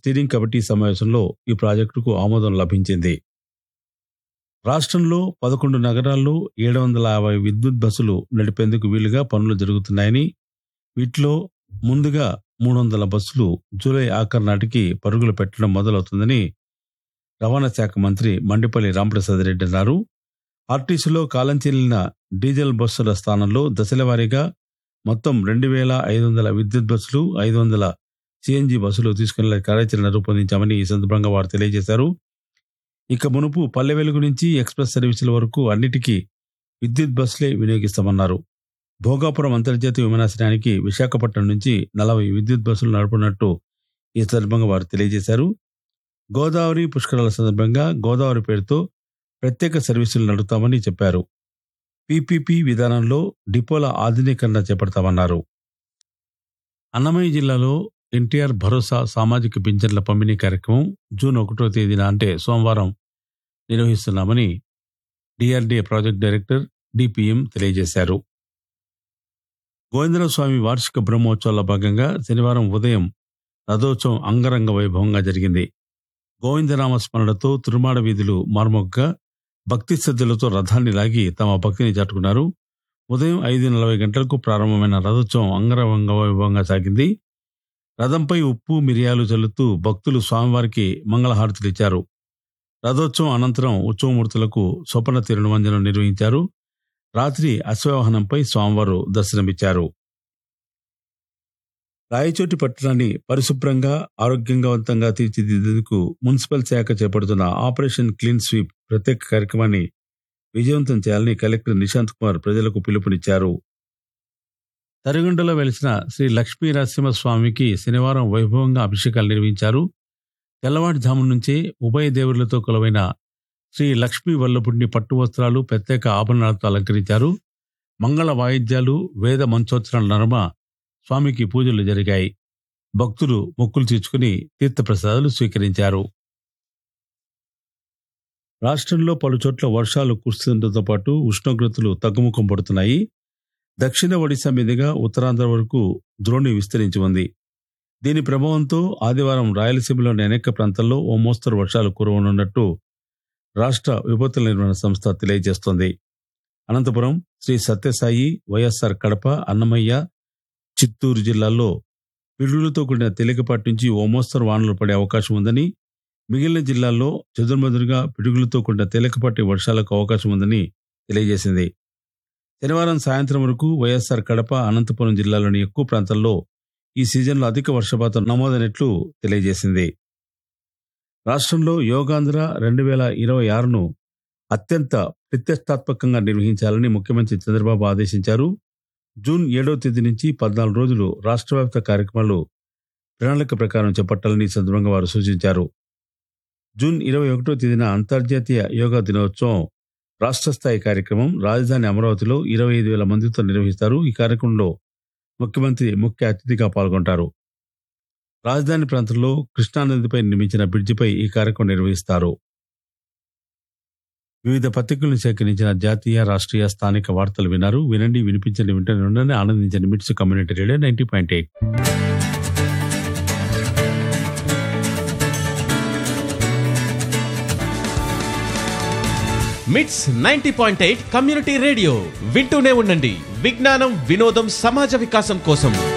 steering committee సమావేశంలో ఈ ప్రాజెక్టుకు ఆమోదం లభించింది రాష్ట్రంలో పదకొండు నగరాల్లో ఏడు వందల యాభై విద్యుత్ బస్సులు నడిపేందుకు వీలుగా పనులు జరుగుతున్నాయని వీటిలో ముందుగా మూడు వందల బస్సులు జూలై ఆఖరు నాటికి పరుగులు పెట్టడం మొదలవుతుందని రవాణా శాఖ మంత్రి మండిపల్లి రామప్రసాద్ రెడ్డి అన్నారు ఆర్టీసీలో కాలం చెల్లిన డీజిల్ బస్సుల స్థానంలో దశలవారీగా మొత్తం రెండు వేల ఐదు వందల విద్యుత్ బస్సులు ఐదు వందల సిఎన్జి బస్సులు తీసుకునే కార్యాచరణ రూపొందించామని ఈ సందర్భంగా వారు తెలియజేశారు ఇక మునుపు పల్లె వెలుగు నుంచి ఎక్స్ప్రెస్ సర్వీసుల వరకు అన్నిటికీ విద్యుత్ బస్సులే వినియోగిస్తామన్నారు భోగాపురం అంతర్జాతీయ విమానాశ్రయానికి విశాఖపట్నం నుంచి నలభై విద్యుత్ బస్సులు నడుపునట్టు ఈ సందర్భంగా వారు తెలియజేశారు గోదావరి పుష్కరాల సందర్భంగా గోదావరి పేరుతో ప్రత్యేక సర్వీసులు నడుపుతామని చెప్పారు పీపీపీ విధానంలో డిపోల ఆధునీకరణ చేపడతామన్నారు అన్నమయ్య జిల్లాలో ఎన్టీఆర్ భరోసా సామాజిక పింఛన్ల పంపిణీ కార్యక్రమం జూన్ ఒకటో తేదీన అంటే సోమవారం నిర్వహిస్తున్నామని డిఆర్డీఏ ప్రాజెక్ట్ డైరెక్టర్ డిపిఎం తెలియజేశారు గోవిందరావు స్వామి వార్షిక బ్రహ్మోత్సవాల భాగంగా శనివారం ఉదయం రథోత్సవం అంగరంగ వైభవంగా జరిగింది గోవిందనామ స్మరణతో తిరుమాడ వీధులు మార్మొగ్గ భక్తి శ్రద్ధలతో రథాన్ని లాగి తమ భక్తిని చాటుకున్నారు ఉదయం ఐదు నలభై గంటలకు ప్రారంభమైన రథోత్సవం అంగరంగ వైభవంగా సాగింది రథంపై ఉప్పు మిరియాలు చల్లుతూ భక్తులు స్వామివారికి మంగళహారతులు ఇచ్చారు రథోత్సవం అనంతరం ఉత్సవమూర్తులకు స్వప్న తిరుమంజనం నిర్వహించారు రాత్రి అశ్వవాహనంపై స్వామివారు దర్శనమిచ్చారు రాయచోటి పట్టణాన్ని పరిశుభ్రంగా ఆరోగ్యవంతంగా తీర్చిదిద్దేందుకు మున్సిపల్ శాఖ చేపడుతున్న ఆపరేషన్ క్లీన్ స్వీప్ ప్రత్యేక కార్యక్రమాన్ని విజయవంతం చేయాలని కలెక్టర్ నిశాంత్ కుమార్ ప్రజలకు పిలుపునిచ్చారు తరిగొండలో వెలిసిన శ్రీ లక్ష్మీ నరసింహస్వామికి శనివారం వైభవంగా అభిషేకాలు నిర్వహించారు తెల్లవారుజాము నుంచే ఉభయ దేవుళ్లతో కొలవైన శ్రీ లక్ష్మీ వల్లభుడిని పట్టు వస్త్రాలు ప్రత్యేక ఆభరణాలతో అలంకరించారు మంగళ వాయిద్యాలు వేద మంచోత్సరాల నడుమ స్వామికి పూజలు జరిగాయి భక్తులు మొక్కులు తీర్చుకుని తీర్థప్రసాదాలు స్వీకరించారు రాష్ట్రంలో పలు చోట్ల వర్షాలు కురుస్తుండటంతో పాటు ఉష్ణోగ్రతలు తగ్గుముఖం పడుతున్నాయి దక్షిణ ఒడిశా మీదుగా ఉత్తరాంధ్ర వరకు ద్రోణి విస్తరించి ఉంది దీని ప్రభావంతో ఆదివారం రాయలసీమలోని అనేక ప్రాంతాల్లో ఓ మోస్తరు వర్షాలు కురవనున్నట్టు రాష్ట్ర విపత్తుల నిర్వహణ సంస్థ తెలియజేస్తోంది అనంతపురం శ్రీ సత్యసాయి వైఎస్ఆర్ కడప అన్నమయ్య చిత్తూరు జిల్లాల్లో పిడుగులతో కూడిన తేలికపాటి నుంచి ఓ మోస్తరు వానలు పడే అవకాశం ఉందని మిగిలిన జిల్లాల్లో చెదురుమదురుగా పిడుగులతో కూడిన తేలికపాటి వర్షాలకు అవకాశం ఉందని తెలియజేసింది శనివారం సాయంత్రం వరకు వైఎస్ఆర్ కడప అనంతపురం జిల్లాలోని ఎక్కువ ప్రాంతాల్లో ఈ సీజన్లో అధిక వర్షపాతం నమోదైనట్లు తెలియజేసింది రాష్ట్రంలో యోగాంధ్ర రెండు వేల ఇరవై ఆరును అత్యంత ప్రతిష్టాత్మకంగా నిర్వహించాలని ముఖ్యమంత్రి చంద్రబాబు ఆదేశించారు జూన్ ఏడవ తేదీ నుంచి పద్నాలుగు రోజులు రాష్ట్ర వ్యాప్త కార్యక్రమాలు ప్రణాళిక ప్రకారం చేపట్టాలని ఈ సందర్భంగా వారు సూచించారు జూన్ ఇరవై ఒకటో తేదీన అంతర్జాతీయ యోగా దినోత్సవం రాష్ట్ర స్థాయి కార్యక్రమం రాజధాని అమరావతిలో ఇరవై ఐదు వేల మందితో నిర్వహిస్తారు ఈ కార్యక్రమంలో ముఖ్యమంత్రి ముఖ్య అతిథిగా పాల్గొంటారు రాజధాని ప్రాంతంలో కృష్ణానదిపై నిర్మించిన బ్రిడ్జిపై ఈ కార్యక్రమం నిర్వహిస్తారు వివిధ పత్రికలను సేకరించిన జాతీయ రాష్ట్రీయ స్థానిక వార్తలు విన్నారు వినండి వినిపించండి వింటూనే ఉండండి ఆనందించండి MITS community radio ninety point eight MITS ninety point eight community radio వింటూనే ఉండండి విజ్ఞానం వినోదం సమాజ వికాసం కోసం